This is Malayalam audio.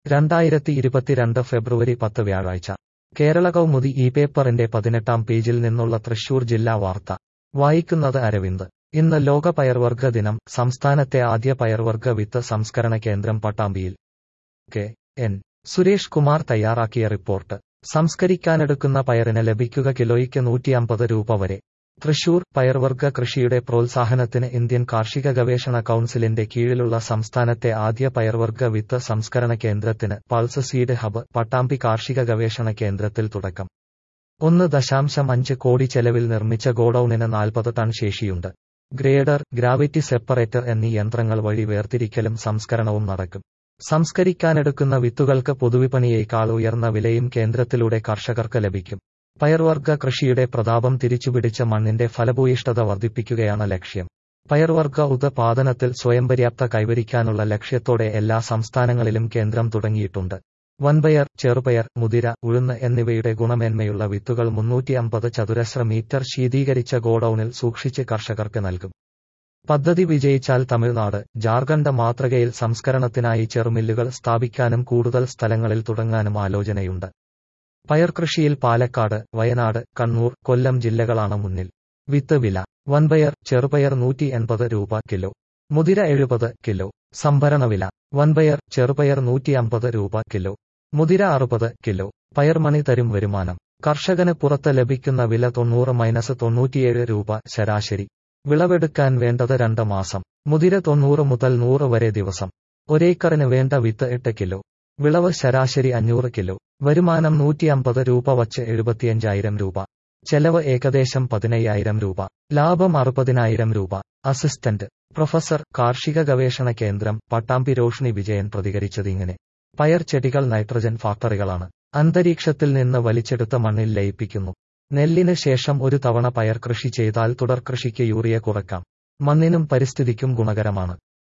രണ്ടായിരത്തി ഇരുപത്തിരണ്ട് ഫെബ്രുവരി പത്ത് വ്യാഴാഴ്ച കേരള കൗമുദി ഈ പേപ്പറിന്റെ പതിനെട്ടാം പേജിൽ നിന്നുള്ള തൃശൂർ ജില്ലാ വാർത്ത വായിക്കുന്നത് അരവിന്ദ് ഇന്ന് ലോക പയർവർഗ ദിനം സംസ്ഥാനത്തെ ആദ്യ പയർവർഗ വിത്ത് സംസ്കരണ കേന്ദ്രം പട്ടാമ്പിയിൽ കെ എൻ സുരേഷ് കുമാർ തയ്യാറാക്കിയ റിപ്പോർട്ട് സംസ്കരിക്കാനെടുക്കുന്ന പയറിന് ലഭിക്കുക കിലോയ്ക്ക് നൂറ്റിയമ്പത് രൂപ വരെ തൃശൂർ പയർവർഗ കൃഷിയുടെ പ്രോത്സാഹനത്തിന് ഇന്ത്യൻ കാർഷിക ഗവേഷണ കൗൺസിലിന്റെ കീഴിലുള്ള സംസ്ഥാനത്തെ ആദ്യ പയർവർഗ വിത്ത് സംസ്കരണ കേന്ദ്രത്തിന് പൾസ് സീഡ് ഹബ് പട്ടാമ്പി കാർഷിക ഗവേഷണ കേന്ദ്രത്തിൽ തുടക്കം ഒന്ന് ദശാംശം അഞ്ച് കോടി ചെലവിൽ നിർമ്മിച്ച ഗോഡൌണിന് നാൽപ്പത് ടൺ ശേഷിയുണ്ട് ഗ്രേഡർ ഗ്രാവിറ്റി സെപ്പറേറ്റർ എന്നീ യന്ത്രങ്ങൾ വഴി വേർതിരിക്കലും സംസ്കരണവും നടക്കും സംസ്കരിക്കാനെടുക്കുന്ന വിത്തുകൾക്ക് പൊതുവിപണിയേക്കാൾ ഉയർന്ന വിലയും കേന്ദ്രത്തിലൂടെ കർഷകർക്ക് ലഭിക്കും പയർവർഗ കൃഷിയുടെ പ്രതാപം തിരിച്ചുപിടിച്ച മണ്ണിന്റെ ഫലഭൂയിഷ്ഠത വർദ്ധിപ്പിക്കുകയാണ് ലക്ഷ്യം പയർവർഗ ഉത്പാദനത്തിൽ സ്വയംപര്യാപ്ത കൈവരിക്കാനുള്ള ലക്ഷ്യത്തോടെ എല്ലാ സംസ്ഥാനങ്ങളിലും കേന്ദ്രം തുടങ്ങിയിട്ടുണ്ട് വൻപയർ ചെറുപയർ മുതിര ഉഴുന്ന് എന്നിവയുടെ ഗുണമേന്മയുള്ള വിത്തുകൾ മുന്നൂറ്റി അമ്പത് ചതുരശ്ര മീറ്റർ ശീതീകരിച്ച ഗോഡൌണിൽ സൂക്ഷിച്ച് കർഷകർക്ക് നൽകും പദ്ധതി വിജയിച്ചാൽ തമിഴ്നാട് ജാർഖണ്ഡ് മാതൃകയിൽ സംസ്കരണത്തിനായി ചെറുമില്ലുകൾ സ്ഥാപിക്കാനും കൂടുതൽ സ്ഥലങ്ങളിൽ തുടങ്ങാനും ആലോചനയുണ്ട് പയർകൃഷിയിൽ പാലക്കാട് വയനാട് കണ്ണൂർ കൊല്ലം ജില്ലകളാണ് മുന്നിൽ വിത്ത് വില വൻപയർ ചെറുപയർ നൂറ്റി എൺപത് രൂപ കിലോ മുതിര എഴുപത് കിലോ സംഭരണ വില വൻപയർ ചെറുപയർ നൂറ്റി അമ്പത് രൂപ കിലോ മുതിര അറുപത് കിലോ പയർമണി തരും വരുമാനം കർഷകന് പുറത്ത് ലഭിക്കുന്ന വില തൊണ്ണൂറ് മൈനസ് തൊണ്ണൂറ്റിയേഴ് രൂപ ശരാശരി വിളവെടുക്കാൻ വേണ്ടത് രണ്ട് മാസം മുതിര തൊണ്ണൂറ് മുതൽ നൂറ് വരെ ദിവസം ഒരേക്കറിന് വേണ്ട വിത്ത് എട്ട് കിലോ വിളവ് ശരാശരി അഞ്ഞൂറ് കിലോ വരുമാനം നൂറ്റി അമ്പത് രൂപ വച്ച് എഴുപത്തിയഞ്ചായിരം രൂപ ചെലവ് ഏകദേശം പതിനയ്യായിരം രൂപ ലാഭം അറുപതിനായിരം രൂപ അസിസ്റ്റന്റ് പ്രൊഫസർ കാർഷിക ഗവേഷണ കേന്ദ്രം പട്ടാമ്പി രോഷ്ണി വിജയൻ പ്രതികരിച്ചതിങ്ങനെ പയർ ചെടികൾ നൈട്രജൻ ഫാക്ടറികളാണ് അന്തരീക്ഷത്തിൽ നിന്ന് വലിച്ചെടുത്ത മണ്ണിൽ ലയിപ്പിക്കുന്നു നെല്ലിന് ശേഷം ഒരു തവണ പയർ കൃഷി ചെയ്താൽ തുടർ കൃഷിക്ക് യൂറിയ കുറക്കാം മണ്ണിനും പരിസ്ഥിതിക്കും ഗുണകരമാണ്